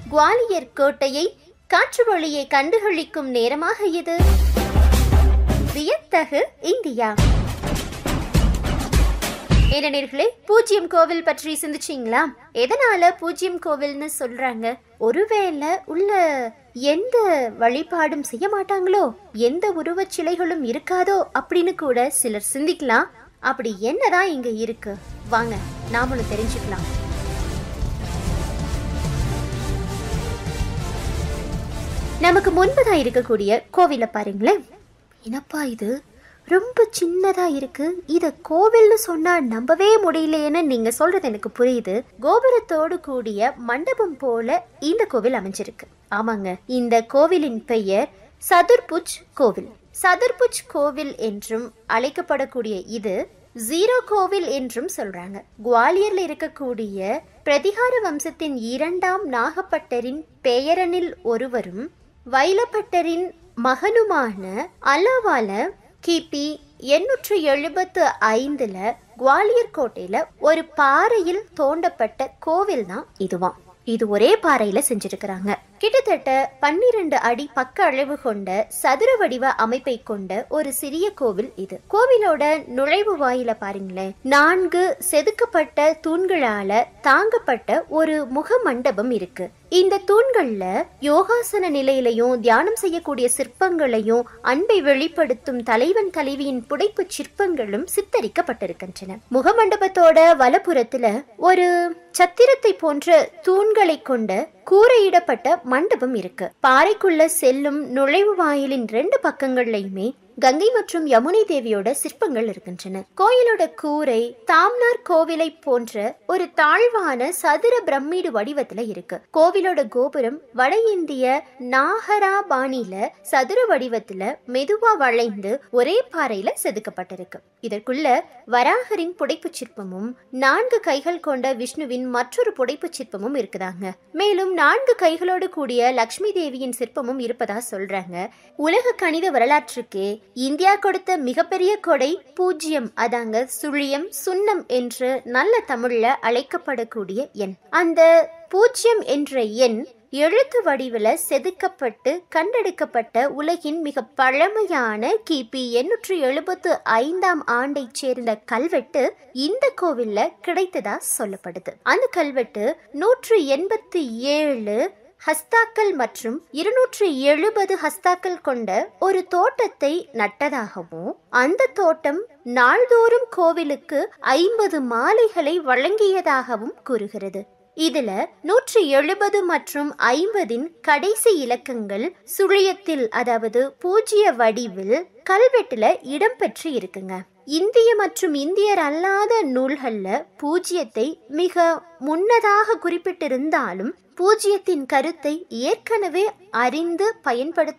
குவாலியர் கோட்டையை காற்று வழியை கண்டுகளிக்கும் நேரமாக இது வியத்தகு இந்தியா ஏனெனிர்களே பூஜ்யம் கோவில் பற்றி சிந்திச்சிங்களா எதனால பூஜ்யம் கோவில்னு சொல்றாங்க ஒருவேளை உள்ள எந்த வழிபாடும் செய்ய மாட்டாங்களோ எந்த உருவச் சிலைகளும் இருக்காதோ அப்படின்னு கூட சிலர் சிந்திக்கலாம் அப்படி என்னதான் இங்க இருக்கு வாங்க நாமளும் தெரிஞ்சுக்கலாம் நமக்கு முன்பதான் இருக்கக்கூடிய கோவிலை பாருங்களேன் என்னப்பா இது ரொம்ப சின்னதா இருக்கு இத கோவில்னு சொன்னா நம்பவே முடியலையேன்னு நீங்க சொல்றது எனக்கு புரியுது கோபுரத்தோடு கூடிய மண்டபம் போல இந்த கோவில் அமைஞ்சிருக்கு ஆமாங்க இந்த கோவிலின் பெயர் சதுர்புஜ் கோவில் சதுர்புஜ் கோவில் என்றும் அழைக்கப்படக்கூடிய இது ஜீரோ கோவில் என்றும் சொல்றாங்க குவாலியர்ல இருக்கக்கூடிய பிரதிகார வம்சத்தின் இரண்டாம் நாகப்பட்டரின் பெயரனில் ஒருவரும் வைலப்பட்டரின் மகனுமான அலாவால கிபி எண்ணூற்று எழுபத்து ஐந்துல குவாலியர் கோட்டையில ஒரு பாறையில் தோண்டப்பட்ட கோவில் தான் இதுவாம் இது ஒரே பாறையில செஞ்சிருக்கிறாங்க கிட்டத்தட்ட பன்னிரண்டு அடி பக்க அளவு கொண்ட சதுர வடிவ அமைப்பை கொண்ட ஒரு சிறிய கோவில் இது கோவிலோட நுழைவு வாயில பாருங்களேன் நான்கு செதுக்கப்பட்ட தூண்களால தாங்கப்பட்ட ஒரு முக மண்டபம் இருக்கு இந்த தூண்கள்ல யோகாசன நிலையிலையும் தியானம் செய்யக்கூடிய சிற்பங்களையும் அன்பை வெளிப்படுத்தும் தலைவன் தலைவியின் புடைப்பு சிற்பங்களும் சித்தரிக்கப்பட்டிருக்கின்றன முகமண்டபத்தோட வலப்புறத்துல ஒரு சத்திரத்தை போன்ற தூண்களை கொண்ட கூரையிடப்பட்ட மண்டபம் இருக்கு பாறைக்குள்ள செல்லும் நுழைவு வாயிலின் ரெண்டு பக்கங்கள்லயுமே கங்கை மற்றும் யமுனை தேவியோட சிற்பங்கள் இருக்கின்றன கோயிலோட கூரை தாம்னார் கோவிலை போன்ற ஒரு தாழ்வான சதுர பிரம்மீடு வடிவத்துல இருக்கு கோவிலோட கோபுரம் வட இந்திய நாகரா பாணியில சதுர வடிவத்துல மெதுவா வளைந்து ஒரே பாறையில செதுக்கப்பட்டிருக்கு இதற்குள்ள வராகரின் புடைப்பு சிற்பமும் நான்கு கைகள் கொண்ட விஷ்ணுவின் மற்றொரு புடைப்பு சிற்பமும் இருக்குதாங்க மேலும் நான்கு கைகளோடு கூடிய லக்ஷ்மி தேவியின் சிற்பமும் இருப்பதா சொல்றாங்க உலக கணித வரலாற்றுக்கே இந்தியா கொடுத்த மிகப்பெரிய கொடை பூஜ்யம் அதாங்க சுழியம் சுண்ணம் என்று நல்ல தமிழ்ல அழைக்கப்படக்கூடிய எண் அந்த பூஜ்யம் என்ற எண் எழுத்து வடிவில் செதுக்கப்பட்டு கண்டெடுக்கப்பட்ட உலகின் மிக பழமையான கிபி எண்ணூற்று எழுபத்து ஐந்தாம் ஆண்டை சேர்ந்த கல்வெட்டு இந்த கோவில்ல கிடைத்ததா சொல்லப்படுது அந்த கல்வெட்டு நூற்று எண்பத்தி ஏழு ஹஸ்தாக்கள் மற்றும் இருநூற்று எழுபது ஹஸ்தாக்கள் கொண்ட ஒரு தோட்டத்தை நட்டதாகவும் அந்த தோட்டம் நாள்தோறும் கோவிலுக்கு ஐம்பது மாலைகளை வழங்கியதாகவும் கூறுகிறது இதுல நூற்றி எழுபது மற்றும் ஐம்பதின் கடைசி இலக்கங்கள் சுழியத்தில் அதாவது பூஜ்ய வடிவில் கல்வெட்டுல இடம்பெற்று இருக்குங்க இந்திய மற்றும் இந்தியர் அல்லாத நூல்கள்ல பூஜ்யத்தை மிக முன்னதாக குறிப்பிட்டிருந்தாலும் பூஜ்யத்தின் கருத்தை ஏற்கனவே அறிந்து பயன்படுத்த